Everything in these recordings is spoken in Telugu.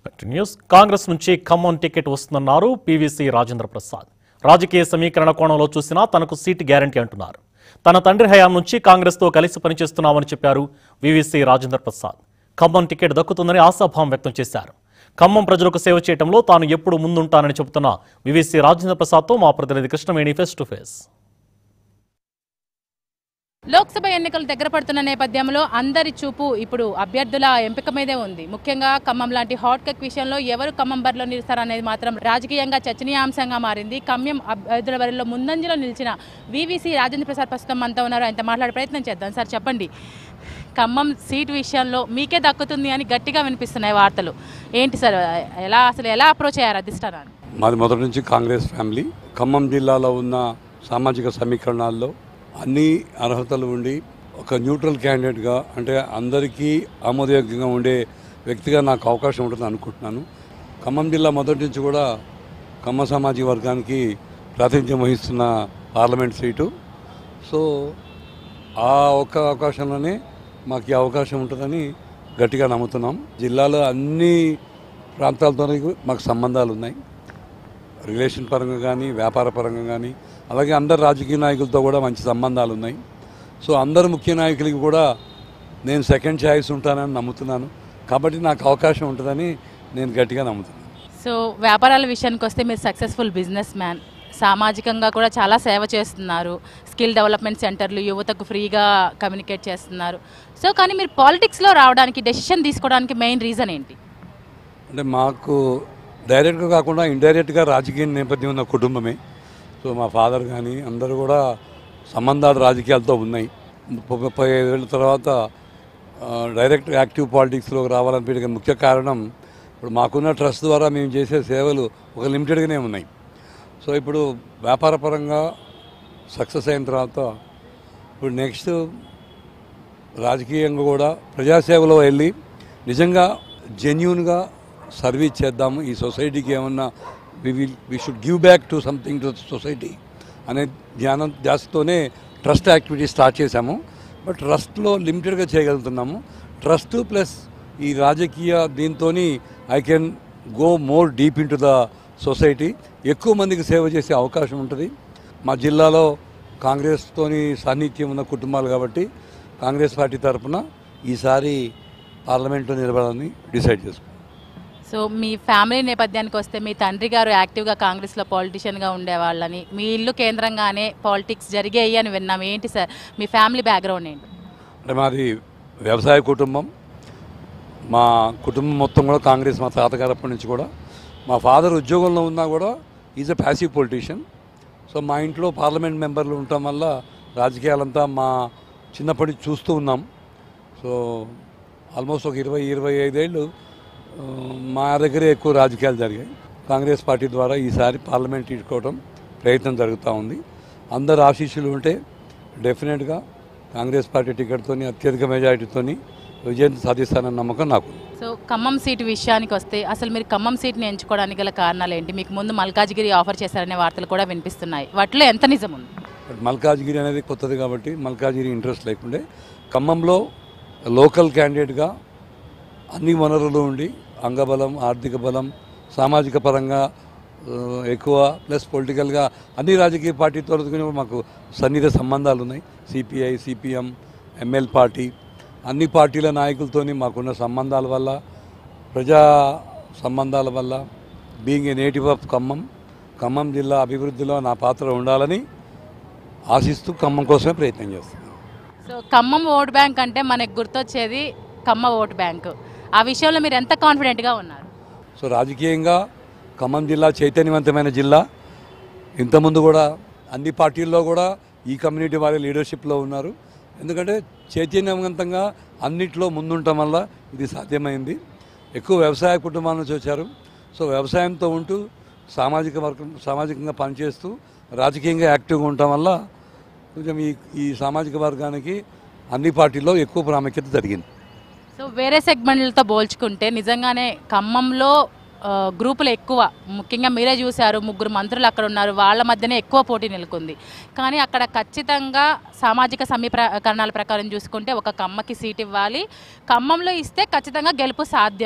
న్యూస్ కాంగ్రెస్ నుంచి ఖమ్మం టికెట్ వస్తుందన్నారు పీవీసీ రాజేంద్ర ప్రసాద్ రాజకీయ సమీకరణ కోణంలో చూసినా తనకు సీటు గ్యారంటీ అంటున్నారు తన తండ్రి హయాం నుంచి కాంగ్రెస్తో కలిసి పనిచేస్తున్నామని చెప్పారు వివిసి రాజేంద్ర ప్రసాద్ ఖమ్మం టికెట్ దక్కుతుందని ఆశాభావం వ్యక్తం చేశారు ఖమ్మం ప్రజలకు సేవ చేయడంలో తాను ఎప్పుడు ముందుంటానని చెబుతున్న వివిసి రాజేంద్ర ప్రసాద్తో మా ప్రతినిధి Krishnaveni face to face Lok Sabha ఎన్నికలు దగ్గర పడుతున్న నేపథ్యంలో అందరి చూపు ఇప్పుడు అభ్యర్థుల ఎంపిక మీదే ఉంది ముఖ్యంగా ఖమ్మం లాంటి హాట్ కేక్ విషయంలో ఎవరు ఖమ్మం బరిలో నిలుస్తారనేది మాత్రం రాజకీయంగా చర్చనీయాంశంగా మారింది ఖమ్మం అభ్యర్థుల బరిలో ముందంజలో నిలిచిన వివిసి రాజేంద్ర ప్రసాద్ ప్రస్తుతం అంతా ఉన్నారు ఆయనతో మాట్లాడే ప్రయత్నం చేద్దాం సార్ చెప్పండి ఖమ్మం సీట్ విషయంలో మీకే దక్కుతుంది అని గట్టిగా వినిపిస్తున్నాయి వార్తలు ఏంటి సార్ ఎలా అసలు ఎలా అప్రోచ్ అయ్యారు అధిష్టానాన్ని మాది మొదటి నుంచి కాంగ్రెస్ ఫ్యామిలీ ఖమ్మం జిల్లాలో ఉన్న సామాజిక సమీకరణాల్లో అన్ని అర్హతలు ఉండి ఒక న్యూట్రల్ క్యాండిడేట్గా అంటే అందరికీ ఆమోదయోగ్యంగా ఉండే వ్యక్తిగా నాకు అవకాశం ఉంటుందని అనుకుంటున్నాను ఖమ్మం జిల్లా మొదటి నుంచి కూడా ఖమ్మ సామాజిక వర్గానికి ప్రాతినిధ్యం వహిస్తున్న పార్లమెంట్ సీటు సో ఆ ఒక్క అవకాశంలోనే మాకు ఈ అవకాశం ఉంటుందని గట్టిగా నమ్ముతున్నాం జిల్లాలో అన్ని ప్రాంతాలతో మాకు సంబంధాలు ఉన్నాయి రిలేషన్ పరంగా కానీ వ్యాపార పరంగా కానీ అలాగే అందరు రాజకీయ నాయకులతో కూడా మంచి సంబంధాలు ఉన్నాయి సో అందరు ముఖ్య నాయకులకి కూడా నేను సెకండ్ ఛాయిస్ ఉంటానని నమ్ముతున్నాను కాబట్టి నాకు అవకాశం ఉంటుందని నేను గట్టిగా నమ్ముతున్నాను సో వ్యాపారాల విషయానికి వస్తే మీరు సక్సెస్ఫుల్ బిజినెస్ మ్యాన్ సామాజికంగా కూడా చాలా సేవ చేస్తున్నారు స్కిల్ డెవలప్మెంట్ సెంటర్లు యువతకు ఫ్రీగా కమ్యూనికేట్ చేస్తున్నారు సో కానీ మీరు పాలిటిక్స్లో రావడానికి డెసిషన్ తీసుకోవడానికి మెయిన్ రీజన్ ఏంటి అంటే మాకు డైరెక్ట్గా కాకుండా ఇండైరెక్ట్గా రాజకీయ నేపథ్యం ఉన్న కుటుంబమే సో మా ఫాదర్ కానీ అందరూ కూడా సంబంధాలు రాజకీయాలతో ఉన్నాయి ముప్పై ముప్పై ఐదేళ్ళ తర్వాత ఆ, డైరెక్ట్ యాక్టివ్ పాలిటిక్స్లోకి రావాలనిపించే ముఖ్య కారణం ఇప్పుడు మాకున్న ట్రస్ట్ ద్వారా మేము చేసే సేవలు ఒక లిమిటెడ్గానే ఉన్నాయి సో ఇప్పుడు వ్యాపారపరంగా సక్సెస్ అయిన తర్వాత ఇప్పుడు నెక్స్ట్ రాజకీయంగా కూడా ప్రజాసేవలో వెళ్ళి నిజంగా జెన్యున్గా సర్వీస్ చేద్దాము ఈ సొసైటీకి ఏమన్నా we will we should give back to something to society అనే ధ్యానం ధ్యాసతోనే ట్రస్ట్ యాక్టివిటీ స్టార్ట్ చేశాము బట్ ట్రస్ట్లో లిమిటెడ్గా చేయగలుగుతున్నాము ట్రస్ట్ ప్లస్ ఈ రాజకీయ దీంతో I can go more deep into the society ఎక్కువ మందికి సేవ చేసే అవకాశం ఉంటుంది మా జిల్లాలో కాంగ్రెస్తోని సాన్నిధ్యం ఉన్న కుటుంబాలు కాబట్టి కాంగ్రెస్ పార్టీ తరఫున ఈసారి పార్లమెంట్లో నిలబడాలని డిసైడ్ చేసుకున్నాం సో మీ ఫ్యామిలీ నేపథ్యానికి వస్తే మీ తండ్రి గారు యాక్టివ్గా కాంగ్రెస్లో పాలిటిషియన్గా ఉండేవాళ్ళని మీ ఇల్లు కేంద్రంగానే పాలిటిక్స్ జరిగాయి అని విన్నాం ఏంటి సార్ మీ ఫ్యామిలీ బ్యాక్గ్రౌండ్ ఏంటి అంటే మాది వ్యవసాయ కుటుంబం మా కుటుంబం మొత్తం కూడా కాంగ్రెస్ మా తాతగారు అప్పటి నుంచి కూడా మా ఫాదర్ ఉద్యోగంలో ఉన్నా కూడా is a passive politician so మా ఇంట్లో పార్లమెంట్ మెంబర్లు ఉండటం వల్ల రాజకీయాలంతా మా చిన్నప్పటి నుంచి చూస్తూ ఉన్నాం సో ఆల్మోస్ట్ ఒక ఇరవై ఇరవై ఐదేళ్ళు ఆ, మా దగ్గరే ఎక్కువ రాజకీయాలు జరిగాయి కాంగ్రెస్ పార్టీ ద్వారా ఈసారి పార్లమెంట్ తీసుకోవడం ప్రయత్నం జరుగుతూ ఉంది అందరు ఆశీస్సులు ఉంటే డెఫినెట్గా కాంగ్రెస్ పార్టీ టికెట్తోని అత్యధిక మెజారిటీతోని విజయం సాధిస్తానన్న నమ్మకం నాకు ఉంది. సో ఖమ్మం సీటు విషయానికి వస్తే అసలు మీరు ఖమ్మం సీట్ని ఎంచుకోవడానికి గల కారణాలు ఏంటి మీకు ముందు మల్కాజ్గిరి ఆఫర్ చేశారనే వార్తలు కూడా వినిపిస్తున్నాయి వాటిలో ఎంత నిజం ఉంది బట్ మల్కాజ్గిరి అనేది కొత్తది కాబట్టి మల్కాజ్గిరి ఇంట్రెస్ట్ లేకుండే ఖమ్మంలో లోకల్ క్యాండిడేట్గా అన్ని వనరులు ఉండి అంగబలం ఆర్థిక బలం సామాజిక పరంగా ఆ, ఎక్కువ ప్లస్ పొలిటికల్గా అన్ని రాజకీయ పార్టీతో మాకు సన్నిహిత సంబంధాలు ఉన్నాయి సిపిఐ సిపిఎం ఎంఎల్ పార్టీ అన్ని పార్టీల నాయకులతోని మాకున్న సంబంధాల వల్ల ప్రజా సంబంధాల వల్ల being a native of Khammam Khammam జిల్లా అభివృద్ధిలో నా పాత్ర ఉండాలని ఆశిస్తూ ఖమ్మం కోసమే ప్రయత్నం చేస్తున్నాను సో ఖమ్మం ఓట్ బ్యాంక్ అంటే మనకు గుర్తొచ్చేది ఖమ్మ ఓట్ బ్యాంక్ ఆ విషయంలో మీరు ఎంత కాన్ఫిడెంట్గా ఉన్నారు సో రాజకీయంగా ఖమ్మం జిల్లా చైతన్యవంతమైన జిల్లా ఇంతకుముందు కూడా అన్ని పార్టీల్లో కూడా ఈ కమ్యూనిటీ వారి లీడర్షిప్లో ఉన్నారు ఎందుకంటే చైతన్యవంతంగా అన్నిట్లో ముందుండటం వల్ల ఇది సాధ్యమైంది ఎక్కువ వ్యవసాయ కుటుంబాల నుంచి వచ్చారు సో వ్యవసాయంతో ఉంటూ సామాజిక వర్గం సామాజికంగా పనిచేస్తూ రాజకీయంగా యాక్టివ్గా ఉండటం వల్ల కొంచెం ఈ ఈ సామాజిక వర్గానికి అన్ని పార్టీల్లో ఎక్కువ ప్రాముఖ్యత జరిగింది సో వేరే సెగ్మెంట్లతో పోల్చుకుంటే నిజంగానే ఖమ్మంలో ఆ, గ్రూపులు ఎక్కువ ముఖ్యంగా మీరే చూశారు ముగ్గురు మంత్రులు అక్కడ ఉన్నారు వాళ్ళ మధ్యనే ఎక్కువ పోటీ నెలకొంది కానీ అక్కడ ఖచ్చితంగా సామాజిక సమీకరణాల ప్రకారం చూసుకుంటే ఒక కమ్మకి సీట్ ఇవ్వాలి ఖమ్మంలో ఇస్తే ఖచ్చితంగా గెలుపు సాధ్యం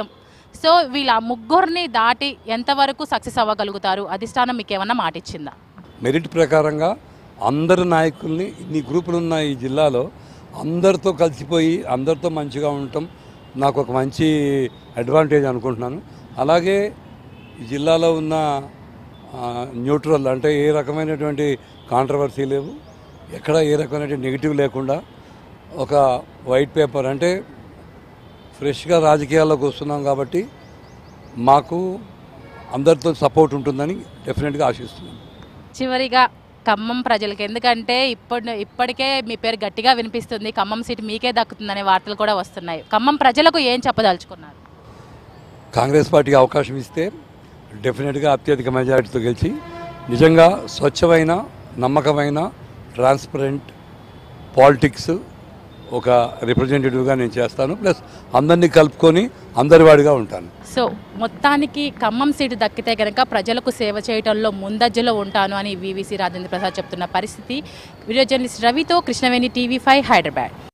సో వీళ్ళ ముగ్గురిని దాటి ఎంతవరకు సక్సెస్ అవ్వగలుగుతారు అధిష్టానం మీకు ఏమన్నా మాట ఇచ్చిందా మెరిట్ ప్రకారంగా అందరు నాయకుల్ని ఇన్ని గ్రూపులు ఉన్న ఈ జిల్లాలో అందరితో కలిసిపోయి అందరితో మంచిగా ఉండటం నాకు ఒక మంచి అడ్వాంటేజ్ అనుకుంటున్నాను అలాగే ఈ జిల్లాలో ఉన్న ఆ, న్యూట్రల్ అంటే ఏ రకమైనటువంటి కాంట్రవర్సీ లేవు ఎక్కడ ఏ రకమైన నెగిటివ్ లేకుండా ఒక వైట్ పేపర్ అంటే ఫ్రెష్గా రాజకీయాల్లోకి వస్తున్నాం కాబట్టి మాకు అందరితో సపోర్ట్ ఉంటుందని డెఫినెట్గా ఆశిస్తున్నాను చివరిగా ఖమ్మం ప్రజలకి ఎందుకంటే ఇప్పుడు ఇప్పటికే మీ పేరు గట్టిగా వినిపిస్తుంది ఖమ్మం సీట్ మీకే దక్కుతుందనే వార్తలు కూడా వస్తున్నాయి ఖమ్మం ప్రజలకు ఏం చెప్పదలుచుకున్నారు కాంగ్రెస్ పార్టీకి అవకాశం ఇస్తే డెఫినెట్గా అత్యధిక మెజారిటీతో గెలిచి నిజంగా స్వచ్ఛమైన నమ్మకమైన ట్రాన్స్పరెంట్ పాలిటిక్స్ ఒక రిప్రజెంటేటివ్గా నేను చేస్తాను ప్లస్ అందరినీ కలుపుకొని అందరివాడిగా ఉంటాను సో మొత్తానికి ఖమ్మం సీటు దక్కితే కనుక ప్రజలకు సేవ చేయడంలో ముందజ్జలో ఉంటాను అని వివిసి రాజేంద్ర ప్రసాద్ చెప్తున్న పరిస్థితి వీడియో జర్నలిస్ట్ రవితో కృష్ణవేణి టీవీ ఫైవ్ హైదరాబాద్